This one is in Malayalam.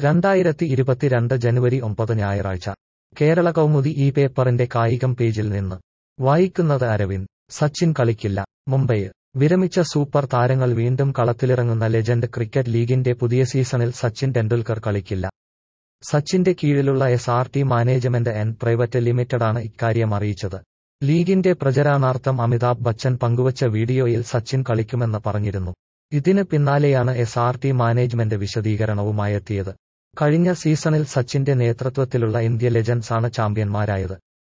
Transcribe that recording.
രണ്ടായിരത്തി ഇരുപത്തിരണ്ട് ജനുവരി ഒമ്പത് ഞായറാഴ്ച കേരള കൗമുദി ഈ പേപ്പറിന്റെ കായികം പേജിൽ നിന്ന് വായിക്കുന്നത് അരവിന്ദ് സച്ചിൻ കളിക്കില്ല മുംബൈ വിരമിച്ച സൂപ്പർ താരങ്ങൾ വീണ്ടും കളത്തിലിറങ്ങുന്ന ലെജൻഡ് ക്രിക്കറ്റ് ലീഗിന്റെ പുതിയ സീസണിൽ സച്ചിൻ ടെണ്ടുൽക്കർ കളിക്കില്ല സച്ചിന്റെ കീഴിലുള്ള S R T management and private ലിമിറ്റഡാണ് ഇക്കാര്യം അറിയിച്ചത് ലീഗിന്റെ പ്രചരണാർത്ഥം അമിതാഭ് ബച്ചൻ പങ്കുവച്ച വീഡിയോയിൽ സച്ചിൻ കളിക്കുമെന്ന് പറഞ്ഞിരുന്നു ഇതിന് പിന്നാലെയാണ് എസ് ആർ ടി മാനേജ്മെന്റ് വിശദീകരണവുമായെത്തിയത് കഴിഞ്ഞ സീസണിൽ സച്ചിന്റെ നേതൃത്വത്തിലുള്ള ഇന്ത്യ ലെജൻസാണ് ചാമ്പ്യന്മാരായത്